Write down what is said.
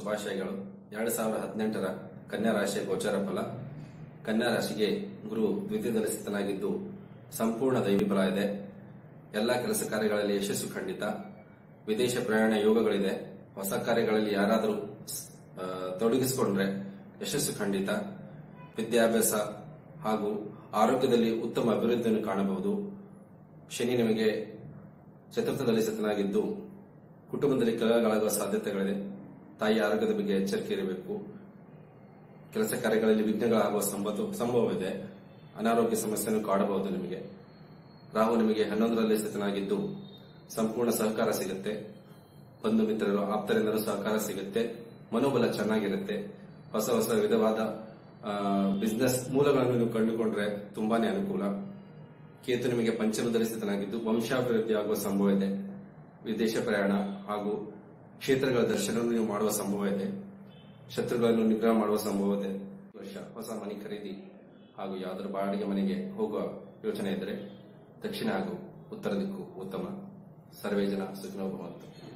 ಶುಭಾಶಯಗಳು ಎರಡು ಸಾವಿರದ ಹದಿನೆಂಟರ ಕನ್ಯಾ ರಾಶಿಯ ಗೋಚರ ಫಲ ಕನ್ಯಾ ರಾಶಿಗೆ ಗುರು ದ್ವಿತೀಯದಲ್ಲಿ ಸ್ಥಿತನಾಗಿದ್ದು ಸಂಪೂರ್ಣ ದೈವಿ ಫಲ ಇದೆ ಎಲ್ಲ ಕೆಲಸ ಕಾರ್ಯಗಳಲ್ಲಿ ಯಶಸ್ಸು ಖಂಡಿತ ವಿದೇಶ ಪ್ರಯಾಣ ಯೋಗಗಳಿದೆ ಹೊಸ ಕಾರ್ಯಗಳಲ್ಲಿ ಯಾರಾದರೂ ಆ, ತೊಡಗಿಸಿಕೊಂಡ್ರೆ ಯಶಸ್ಸು ಖಂಡಿತ ವಿದ್ಯಾಭ್ಯಾಸ ಹಾಗೂ ಆರೋಗ್ಯದಲ್ಲಿ ಉತ್ತಮ ಅಭಿವೃದ್ಧಿಯನ್ನು ಕಾಣಬಹುದು ಶನಿ ನಿಮಗೆ ಚತುರ್ಥದಲ್ಲಿ ಸ್ಥಿತನಾಗಿದ್ದು ಕುಟುಂಬದಲ್ಲಿ ಕಲಹಗಳಾಗುವ ಸಾಧ್ಯತೆಗಳಿದೆ ತಾಯಿ ಆರೋಗ್ಯದ ಬಗ್ಗೆ ಎಚ್ಚರಿಕೆ ಇರಬೇಕು ಕೆಲಸ ಕಾರ್ಯಗಳಲ್ಲಿ ವಿಘ್ನಗಳಾಗುವ ಸಂಭವ ಸಂಭವವಿದೆ ಅನಾರೋಗ್ಯ ಸಮಸ್ಯೆಯನ್ನು ಕಾಡಬಹುದು ನಿಮಗೆ ರಾಹು ನಿಮಗೆ ಹನ್ನೊಂದರಲ್ಲಿ ಸ್ಥಿತನಾಗಿದ್ದು ಸಂಪೂರ್ಣ ಸಹಕಾರ ಸಿಗುತ್ತೆ ಬಂಧು ಮಿತ್ರರು ಆಪ್ತರಿಂದಲೂ ಸಹಕಾರ ಸಿಗುತ್ತೆ ಮನೋಬಲ ಚೆನ್ನಾಗಿರುತ್ತೆ ಹೊಸ ಹೊಸ ವಿಧವಾದ ಬಿಸ್ನೆಸ್ ಮೂಲಗಳನ್ನು ನೀವು ಕಂಡುಕೊಂಡ್ರೆ ತುಂಬಾನೇ ಅನುಕೂಲ ಕೇತು ನಿಮಗೆ ಪಂಚಮದಲ್ಲಿ ಸ್ಥಿತನಾಗಿದ್ದು ವಂಶಾಭಿವೃದ್ಧಿ ಆಗುವ ಸಂಭವ ಇದೆ ವಿದೇಶ ಪ್ರಯಾಣ ಹಾಗೂ ಕ್ಷೇತ್ರಗಳ ದರ್ಶನವನ್ನು ನೀವು ಮಾಡುವ ಸಂಭವ ಇದೆ ಶತ್ರುಗಳನ್ನು ನಿಗ್ರಹ ಮಾಡುವ ಸಂಭವ ಇದೆ ಈ ವರ್ಷ ಹೊಸ ಮನೆ ಖರೀದಿ ಹಾಗೂ ಯಾವುದರ ಬಾಡಿಗೆ ಮನೆಗೆ ಹೋಗುವ ಯೋಚನೆ ಇದ್ದರೆ ದಕ್ಷಿಣ ಹಾಗೂ ಉತ್ತರ ದಿಕ್ಕು ಉತ್ತಮ ಸರ್ವೇ ಜನ ಸುಖಿನೋ ಭವಂತು